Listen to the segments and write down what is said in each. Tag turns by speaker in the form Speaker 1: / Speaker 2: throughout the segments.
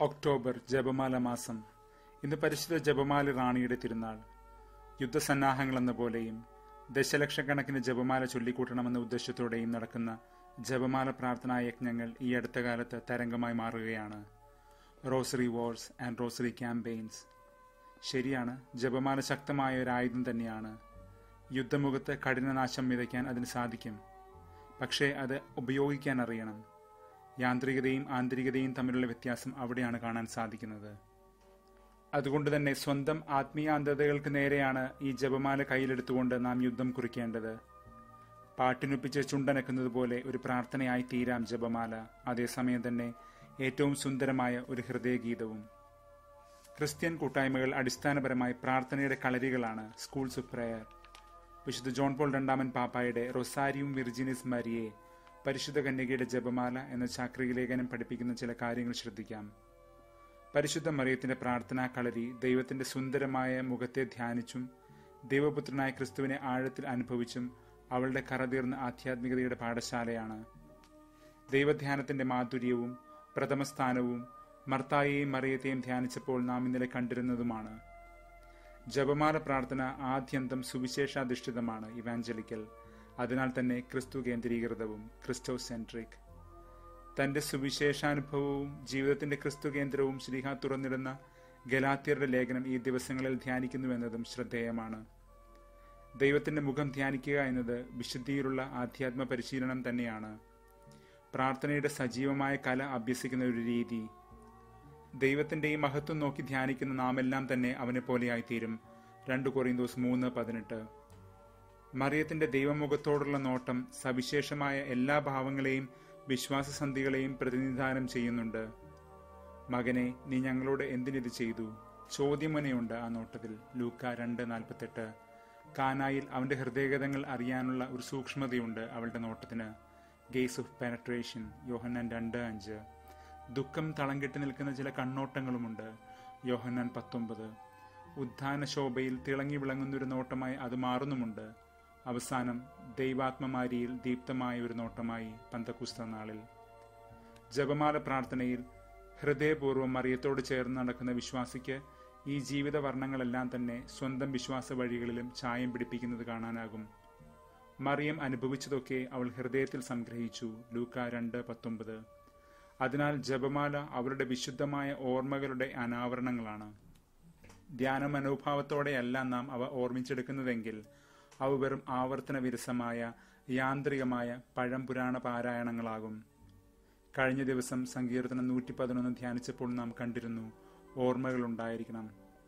Speaker 1: October ജപമാല മാസം ഇന്ന് പരിശുദ്ധ ജപമാല റാണിയുടെ തിരുനാൾ യുദ്ധസന്നാഹങ്ങൾ എന്ന പോലെയും ദശലക്ഷക്കണക്കിന് ജപമാല ചൊല്ലിക്കൂട്ടണമെന്ന ഉദ്ദേശത്തോടെയും നടക്കുന്ന ജപമാല പ്രാർത്ഥനാ യജ്ഞങ്ങൾ ഈ അടുത്ത കാലത്ത് തരംഗമായി മാറുകയാണ് rosary wars and rosary campaigns ശരിയാണ് ജപമാല ശക്തമായ ഒരു ആയുധം തന്നെയാണ് യുദ്ധമുഖത്ത് കഠിനനാശം വിതയ്ക്കാൻ അതിന് സാധിക്കും പക്ഷേ അത് ഉപയോഗിക്കാൻ അറിയണം യാന്ത്രികതയും ആന്തരികതയും തമ്മിലുള്ള വ്യത്യാസം അവിടെയാണ് കാണാൻ സാധിക്കുന്നത് അതുകൊണ്ട് തന്നെ സ്വന്തം ആത്മീയാന്തതകൾക്ക് നേരെയാണ് ഈ ജപമാല കയ്യിലെടുത്തുകൊണ്ട് നാം യുദ്ധം കുറിക്കേണ്ടത് പാട്ടിനൊപ്പിച്ച് ചുണ്ടനക്കുന്നത് പോലെ ഒരു പ്രാർത്ഥനയായി തീരാം ജപമാല അതേസമയം തന്നെ ഏറ്റവും സുന്ദരമായ ഒരു ഹൃദയഗീതവും ക്രിസ്ത്യൻ കൂട്ടായ്മകൾ അടിസ്ഥാനപരമായി പ്രാർത്ഥനയുടെ കളരികളാണ് സ്കൂൾസ് ഓഫ് പ്രയർ വിശുദ്ധ ജോൺ പോൾ രണ്ടാമൻ പാപ്പായുടെ റൊസാരിയും വിർജിനിസ് മരിയെ പരിശുദ്ധ കന്യകയുടെ ജപമാല എന്ന ചാക്രിക ലേഖനം പഠിപ്പിക്കുന്ന ചില കാര്യങ്ങൾ ശ്രദ്ധിക്കാം പരിശുദ്ധ മറിയത്തിന്റെ പ്രാർത്ഥനാ കളരി ദൈവത്തിന്റെ സുന്ദരമായ മുഖത്തെ ധ്യാനിച്ചും ദൈവപുത്രനായ ക്രിസ്തുവിനെ ആഴത്തിൽ അനുഭവിച്ചും അവളുടെ കറതീർന്ന ആധ്യാത്മികതയുടെ പാഠശാലയാണ് ദൈവധ്യാനത്തിന്റെ മാധുര്യവും പ്രഥമസ്ഥാനവും മർത്തായെയും മറിയത്തെയും ധ്യാനിച്ചപ്പോൾ നാം ഇന്നലെ കണ്ടിരുന്നതുമാണ് ജപമാല പ്രാർത്ഥന ആദ്യന്തം സുവിശേഷാധിഷ്ഠിതമാണ് ഇവാഞ്ചലിക്കൽ അതിനാൽ തന്നെ ക്രിസ്തു കേന്ദ്രീകൃതവും ക്രിസ്റ്റോ സെൻട്രിക് തന്റെ സുവിശേഷാനുഭവവും ജീവിതത്തിന്റെ ക്രിസ്തു കേന്ദ്രവും ശ്രീഹ തുറന്നിടുന്ന ഗലാത്യരുടെ ലേഖനം ഈ ദിവസങ്ങളിൽ ധ്യാനിക്കുന്നുവെന്നതും ശ്രദ്ധേയമാണ് ദൈവത്തിന്റെ മുഖം ധ്യാനിക്കുക എന്നത് വിശുദ്ധിയിലുള്ള ആധ്യാത്മ പരിശീലനം തന്നെയാണ് പ്രാർത്ഥനയുടെ സജീവമായ കല അഭ്യസിക്കുന്ന ഒരു രീതി ദൈവത്തിന്റെ ഈ മഹത്വം നോക്കി ധ്യാനിക്കുന്ന നാമെല്ലാം തന്നെ അവനെ പോലെയായിത്തീരും രണ്ട് കൊറിന്തോസ് മൂന്ന് പതിനെട്ട് മറിയത്തിന്റെ ദൈവമുഖത്തോടുള്ള നോട്ടം സവിശേഷമായ എല്ലാ ഭാവങ്ങളെയും വിശ്വാസസന്ധികളെയും പ്രതിനിധാനം ചെയ്യുന്നുണ്ട് മകനെ നീ ഞങ്ങളോട് എന്തിനിത് ചെയ്തു ചോദ്യമനയുണ്ട് ആ നോട്ടത്തിൽ ലൂക്ക രണ്ട് നാൽപ്പത്തെട്ട് കാനായിൽ അവന്റെ ഹൃദയഗതങ്ങൾ അറിയാനുള്ള ഒരു സൂക്ഷ്മതയുണ്ട് അവളുടെ നോട്ടത്തിന് ഗേസ് ഓഫ് പെനട്രേഷൻ യോഹന്നാൻ രണ്ട് അഞ്ച് ദുഃഖം തളം കെട്ടി നിൽക്കുന്ന ചില കണ്ണോട്ടങ്ങളുമുണ്ട് യോഹന്നാൻ പത്തൊമ്പത് ഉദ്ധാന ശോഭയിൽ തിളങ്ങി വിളങ്ങുന്ന ഒരു നോട്ടമായി അത് മാറുന്നുമുണ്ട് അവസാനം ദൈവാത്മമാരിയിൽ ദീപ്തമായ ഒരു നോട്ടമായി പന്തക്കുസ്ത നാളിൽ ജപമാല പ്രാർത്ഥനയിൽ ഹൃദയപൂർവ്വം മറിയത്തോട് ചേർന്ന് നടക്കുന്ന വിശ്വാസിക്ക് ഈ ജീവിത വർണ്ണങ്ങളെല്ലാം തന്നെ സ്വന്തം വിശ്വാസ വഴികളിലും ചായം പിടിപ്പിക്കുന്നത് കാണാനാകും മറിയം അനുഭവിച്ചതൊക്കെ അവൾ ഹൃദയത്തിൽ സംഗ്രഹിച്ചു ലൂക്ക രണ്ട് പത്തൊമ്പത് അതിനാൽ ജപമാല അവരുടെ വിശുദ്ധമായ ഓർമ്മകളുടെ അനാവരണങ്ങളാണ് ധ്യാന മനോഭാവത്തോടെയല്ല നാം അവ ഓർമ്മിച്ചെടുക്കുന്നതെങ്കിൽ അവ വെറും ആവർത്തന വിരസമായ യാന്ത്രികമായ പഴംപുരാണ പാരായണങ്ങളാകും കഴിഞ്ഞ ദിവസം സങ്കീർത്തനം നൂറ്റി പതിനൊന്ന് ധ്യാനിച്ചപ്പോൾ നാം കണ്ടിരുന്നു ഓർമ്മകൾ ഉണ്ടായിരിക്കണം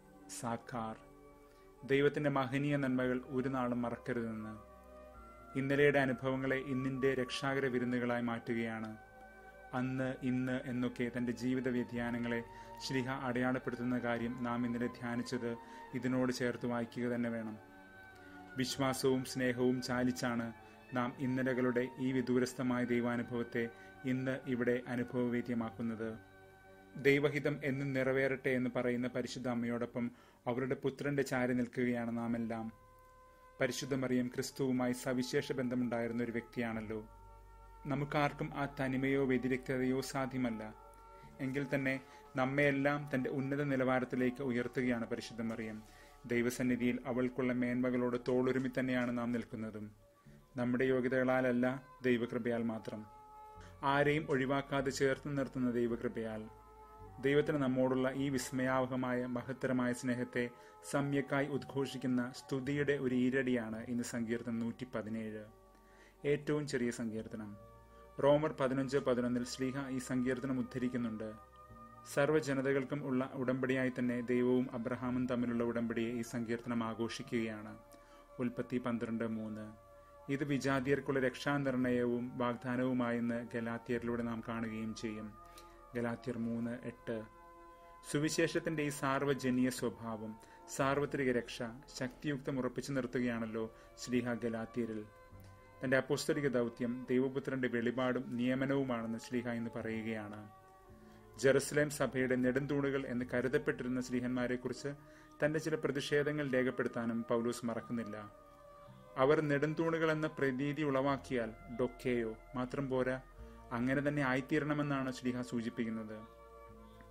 Speaker 1: സാക്കാർ ദൈവത്തിന്റെ മഹനീയ നന്മകൾ ഒരു നാളും മറക്കരുതെന്ന് ഇന്നലെയുടെ അനുഭവങ്ങളെ ഇന്നിന്റെ രക്ഷാകര വിരുന്നുകളായി മാറ്റുകയാണ് അന്ന് ഇന്ന് എന്നൊക്കെ തന്റെ ജീവിത വ്യതിയാനങ്ങളെ ശ്രീഹ അടയാളപ്പെടുത്തുന്ന കാര്യം നാം ഇന്നലെ ധ്യാനിച്ചത് ഇതിനോട് ചേർത്ത് വായിക്കുക തന്നെ വേണം വിശ്വാസവും സ്നേഹവും ചാലിച്ചാണ് നാം ഇന്നലകളുടെ ഈ വിദൂരസ്ഥമായ ദൈവാനുഭവത്തെ ഇന്ന് ഇവിടെ അനുഭവവേദ്യമാക്കുന്നത് ദൈവഹിതം എന്നും നിറവേറട്ടെ എന്ന് പറയുന്ന പരിശുദ്ധ അമ്മയോടൊപ്പം അവരുടെ പുത്രന്റെ ചാരി നിൽക്കുകയാണ് നാം എല്ലാം പരിശുദ്ധ മറിയം ക്രിസ്തുവുമായി സവിശേഷ ബന്ധമുണ്ടായിരുന്ന ഒരു വ്യക്തിയാണല്ലോ നമുക്കാർക്കും ആ തനിമയോ വ്യതിരിക്തതയോ സാധ്യമല്ല എങ്കിൽ തന്നെ നമ്മയെല്ലാം തന്റെ ഉന്നത നിലവാരത്തിലേക്ക് ഉയർത്തുകയാണ് പരിശുദ്ധ മറിയം ദൈവസന്നിധിയിൽ അവൾക്കുള്ള മേന്മകളോട് തോളൊരുമി തന്നെയാണ് നാം നിൽക്കുന്നതും നമ്മുടെ യോഗ്യതകളാലല്ല ദൈവകൃപയാൽ മാത്രം ആരെയും ഒഴിവാക്കാതെ ചേർത്ത് നിർത്തുന്ന ദൈവകൃപയാൽ ദൈവത്തിന് നമ്മോടുള്ള ഈ വിസ്മയാവഹമായ മഹത്തരമായ സ്നേഹത്തെ സമ്യക്കായി ഉദ്ഘോഷിക്കുന്ന സ്തുതിയുടെ ഒരു ഈരടിയാണ് ഇന്ന് സങ്കീർത്തനം നൂറ്റി പതിനേഴ് ഏറ്റവും ചെറിയ സങ്കീർത്തനം റോമർ പതിനഞ്ച് പതിനൊന്നിൽ ശ്ലീഹ ഈ സങ്കീർത്തനം ഉദ്ധരിക്കുന്നുണ്ട് സർവ്വജനതകൾക്കും ഉള്ള ഉടമ്പടിയായി തന്നെ ദൈവവും അബ്രഹാമും തമ്മിലുള്ള ഉടമ്പടിയെ ഈ സങ്കീർത്തനം ആഘോഷിക്കുകയാണ് ഉൽപ്പത്തി പന്ത്രണ്ട് മൂന്ന് ഇത് വിജാതിയർക്കുള്ള രക്ഷാനിർണയവും വാഗ്ദാനവുമായെന്ന് ഗലാത്തിയറിലൂടെ നാം കാണുകയും ചെയ്യും ഗലാത്തിയർ മൂന്ന് എട്ട് സുവിശേഷത്തിന്റെ ഈ സാർവജനീയ സ്വഭാവം സാർവത്രിക രക്ഷ ശക്തിയുക്തം ഉറപ്പിച്ചു നിർത്തുകയാണല്ലോ ശ്രീഹ ഗലാത്തിയരിൽ തന്റെ അപ്പോസ്തലിക ദൗത്യം ദൈവപുത്രന്റെ വെളിപാടും നിയമനവുമാണെന്ന് ശ്രീഹ എന്ന് പറയുകയാണ് ജെറുസലേം സഭയുടെ നെടുന്തൂണുകൾ എന്ന് കരുതപ്പെട്ടിരുന്ന ശ്രീഹന്മാരെക്കുറിച്ച് തന്റെ ചില പ്രതിഷേധങ്ങൾ രേഖപ്പെടുത്താനും പൗലൂസ് മറക്കുന്നില്ല അവർ നെടുന്തൂണുകൾ എന്ന പ്രതീതി ഉളവാക്കിയാൽ ഡൊക്കേയോ മാത്രം പോരാ അങ്ങനെ തന്നെ ആയിത്തീരണമെന്നാണ് ശ്രീഹ സൂചിപ്പിക്കുന്നത്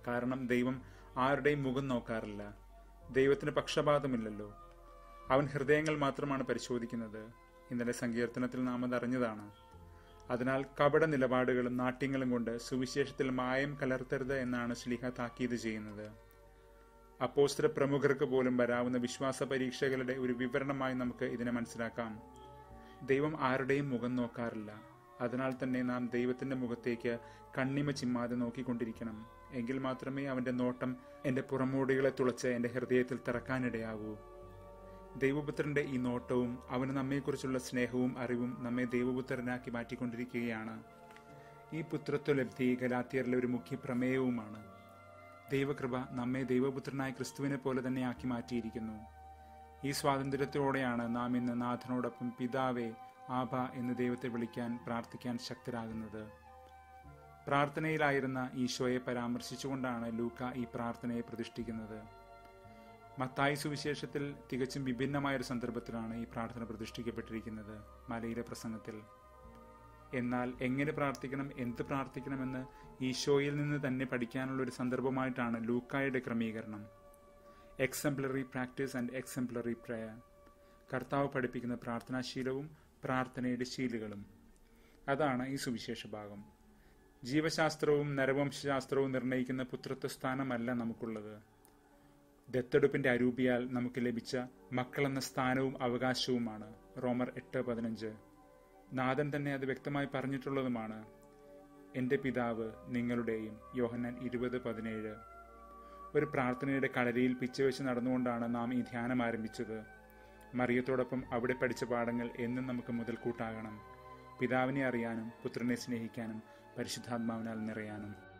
Speaker 1: കാരണം ദൈവം ആരുടെയും മുഖം നോക്കാറില്ല ദൈവത്തിന് പക്ഷപാതമില്ലല്ലോ അവൻ ഹൃദയങ്ങൾ മാത്രമാണ് പരിശോധിക്കുന്നത് ഇന്നലെ സങ്കീർത്തനത്തിൽ നാം അത് അറിഞ്ഞതാണ് അതിനാൽ കപട നിലപാടുകളും നാട്യങ്ങളും കൊണ്ട് സുവിശേഷത്തിൽ മായം കലർത്തരുത് എന്നാണ് ശ്ലീഹ താക്കീത് ചെയ്യുന്നത് അപ്പോസ്ത്ര പ്രമുഖർക്ക് പോലും വരാവുന്ന വിശ്വാസ പരീക്ഷകളുടെ ഒരു വിവരണമായി നമുക്ക് ഇതിനെ മനസ്സിലാക്കാം ദൈവം ആരുടെയും മുഖം നോക്കാറില്ല അതിനാൽ തന്നെ നാം ദൈവത്തിന്റെ മുഖത്തേക്ക് കണ്ണിമ ചിമ്മാതെ നോക്കിക്കൊണ്ടിരിക്കണം എങ്കിൽ മാത്രമേ അവന്റെ നോട്ടം എന്റെ പുറമോടികളെ തുളച്ച് എന്റെ ഹൃദയത്തിൽ തിറക്കാനിടയാകൂ ദൈവപുത്രന്റെ ഈ നോട്ടവും അവന് നമ്മെക്കുറിച്ചുള്ള സ്നേഹവും അറിവും നമ്മെ ദൈവപുത്രനാക്കി മാറ്റിക്കൊണ്ടിരിക്കുകയാണ് ഈ പുത്രത്വലബ്ധി ഗലാത്തിയറിലെ ഒരു മുഖ്യ പ്രമേയവുമാണ് ദൈവകൃപ നമ്മെ ദൈവപുത്രനായ ക്രിസ്തുവിനെ പോലെ തന്നെ ആക്കി മാറ്റിയിരിക്കുന്നു ഈ സ്വാതന്ത്ര്യത്തോടെയാണ് നാം ഇന്ന് നാഥനോടൊപ്പം പിതാവേ ആഭ എന്ന് ദൈവത്തെ വിളിക്കാൻ പ്രാർത്ഥിക്കാൻ ശക്തരാകുന്നത് പ്രാർത്ഥനയിലായിരുന്ന ഈശോയെ പരാമർശിച്ചുകൊണ്ടാണ് ലൂക്ക ഈ പ്രാർത്ഥനയെ പ്രതിഷ്ഠിക്കുന്നത് മത്തായി സുവിശേഷത്തിൽ തികച്ചും വിഭിന്നമായ ഒരു സന്ദർഭത്തിലാണ് ഈ പ്രാർത്ഥന പ്രതിഷ്ഠിക്കപ്പെട്ടിരിക്കുന്നത് മലയിലെ പ്രസംഗത്തിൽ എന്നാൽ എങ്ങനെ പ്രാർത്ഥിക്കണം എന്ത് പ്രാർത്ഥിക്കണമെന്ന് ഈശോയിൽ നിന്ന് തന്നെ പഠിക്കാനുള്ള ഒരു സന്ദർഭമായിട്ടാണ് ലൂക്കായുടെ ക്രമീകരണം exemplary practice and exemplary prayer കർത്താവ് പഠിപ്പിക്കുന്ന പ്രാർത്ഥനാശീലവും പ്രാർത്ഥനയുടെ ശീലുകളും അതാണ് ഈ സുവിശേഷ ഭാഗം ജീവശാസ്ത്രവും നരവംശാസ്ത്രവും നിർണ്ണയിക്കുന്ന പുത്രത്വ സ്ഥാനമല്ല നമുക്കുള്ളത് ദത്തെടുപ്പിന്റെ അരൂപിയാൽ നമുക്ക് ലഭിച്ച മക്കളെന്ന സ്ഥാനവും അവകാശവുമാണ് റോമർ എട്ട് പതിനഞ്ച് നാഥൻ തന്നെ അത് വ്യക്തമായി പറഞ്ഞിട്ടുള്ളതുമാണ് എൻ്റെ പിതാവ് നിങ്ങളുടെയും യോഹന്നാൻ ഇരുപത് പതിനേഴ് ഒരു പ്രാർത്ഥനയുടെ കളരിയിൽ പിച്ചുവെച്ച് നടന്നുകൊണ്ടാണ് നാം ഈ ധ്യാനം ആരംഭിച്ചത് മറിയത്തോടൊപ്പം അവിടെ പഠിച്ച പാഠങ്ങൾ എന്നും നമുക്ക് മുതൽക്കൂട്ടാകണം പിതാവിനെ അറിയാനും പുത്രനെ സ്നേഹിക്കാനും പരിശുദ്ധാത്മാവിനാൽ നിറയാനും